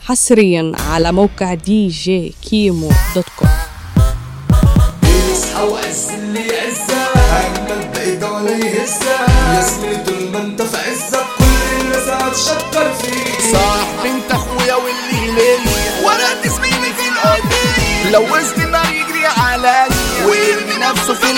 حصريا على موقع دي جي كيمو دوت كوم يصحى وعز اللي يعزها عمال بعيدة ولا يهزها يا زميلي طول ما انت في عزك كل الناس هتشكر فيك صاحب انت اخويا واللي ليا ولا زميلي في القضية لو وزن النار يجري عليا ويرمي نفسه في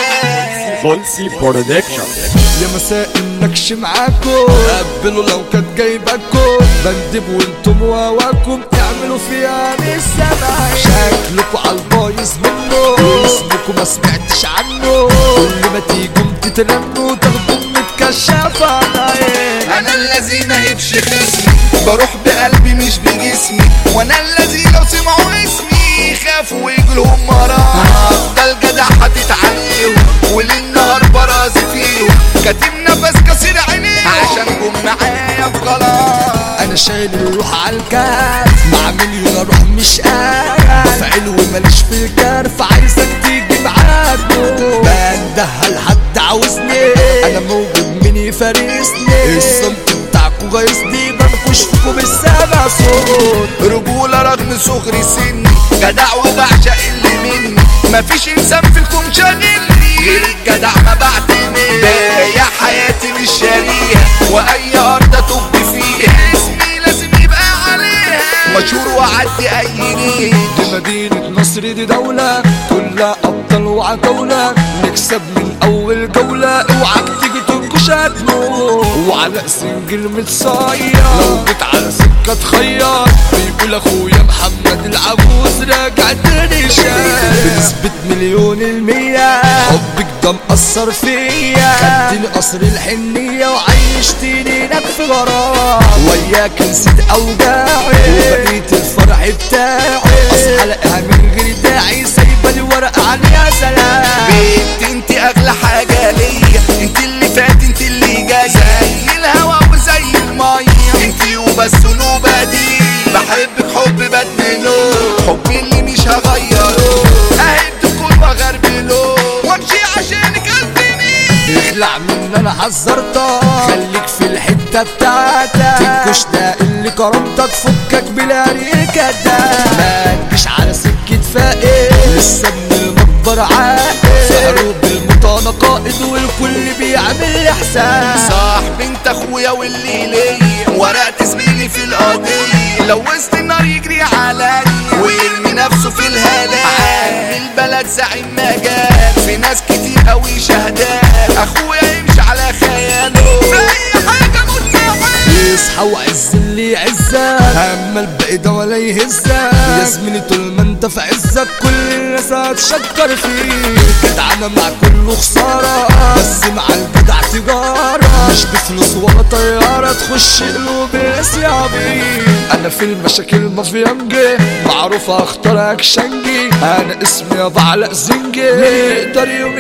الهلاك بولسي برودكشن يا مساء النكش معاكم قبلوا لو كانت جايباكم بندب وانتم وهواكم اعملوا فيها لسه معايا شكلكوا عالبايظ منه اسمكم ما سمعتش عنه كل ما تيجوا تترنوا تاخدوا متكشف عليا انا الذي نهبش خصمي بروح بقلبي مش بجسمي وانا الذي لو سمعوا اسمي خافوا ويجلهم ورايا هفضل جدع حاطط عليهم وللنهار برازي فيهم كاتم نفس كسر عينيهم عشان جم معايا في غلط انا شايل الروح عالكاف مع مليون اروح مش قاعد فعل وماليش في الكرف عايزك تيجي معاك بندها لحد عاوزني انا موجود مين يفارسني الصمت بتاعكوا غيظني بنكش فيكوا بالسبع صوت رجولة رغم صغري سني جدع وبعشق اللي مني مفيش انسان في الكون شاغلني غير الجدع ما بعتمد بايع حياتي مش شاريها واي ارض اطب فيها اسمي لازم يبقى عليها مشهور واعدي اي نيل دي مدينة نصر دي دولة كلها أبطال وعتاولة نكسب من أول جولة اوعك تيجي تنكش هتموت وعلى سنجل متصير لو جيت على سكة تخير بيقول أخويا محمد العبوس راجع تاني شاير بنسبة مليون المية حبك ده مأثر فيا خدتني قصر الحنية وعيشتني هناك في غرام وياك نسيت أوجاعي وبقيت الفرح بتاعي أصحى ألاقيها من غير داعي سايبة لي ورقة عن يا سلام بنت انت اغلى حاجة ليا انت اللي فات انت اللي جاي زي الهوا وزي المية انت وبس نوبة دي بحبك حب بدمنه حب اللي مش هغيره اهد كل وغربله وامشي عشانك قلبي اخلع من انا حذرتك خليك في الحتة بتاعتك تنكش ده اللي كرامتك فكك بالاريكة ده ما تجيش على سكة فائق لسه من المقبر عاقل سهروا بالمطانة قائد والكل بيعمل لي حساب صاحب انت اخويا واللي ليا ورقت زميلي في القضية لو وسط النار يجري عليا ويرمي نفسه في الهلاك عامل البلد زعيم مجال في ناس كتير قوي شهداء اخويا يمشي على خياله في اي حاجة مستحيل يصحى وعز اللي يعزك اما الباقي ده ولا يهزك يا زميلي طول ما انت في عزك كل الناس هتشكر فيك جدعانة مع كله خسارة بس مع الجدع تجارة مش بفلوس ولا طيارة تخش قلوب الناس يا عبيد انا في المشاكل مافيانجي معروف اختار اكشنجي انا اسمي ابو علاء زنجي مين يقدر يوم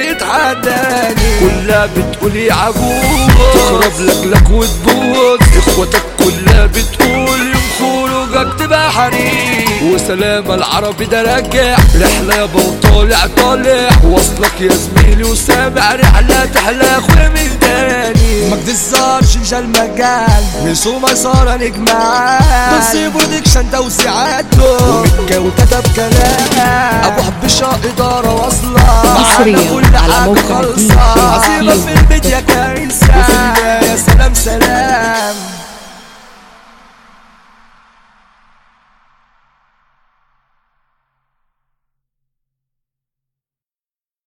يتعداني كلها بتقول يا عجوز تخرب لك وتبوظ اخواتك كلها بتقول يوم خروجك تبقى حنين وسلام العربي ده راجع رحلة يابا وطالع طالع وصلك يا زميلي وسامع رحلة تحلى يا اخويا من تاني مجد الزار شمشة المجال ميسو مسارة نجمعات بس برودكشن توسيعاته ومكة وكتب كلام ابو حبشة ادارة واصلة حصرياً معانا كل على حاجة موقع خالصة. DJ عصيبة في البيت يا كنسة وفي البداية سلام سلام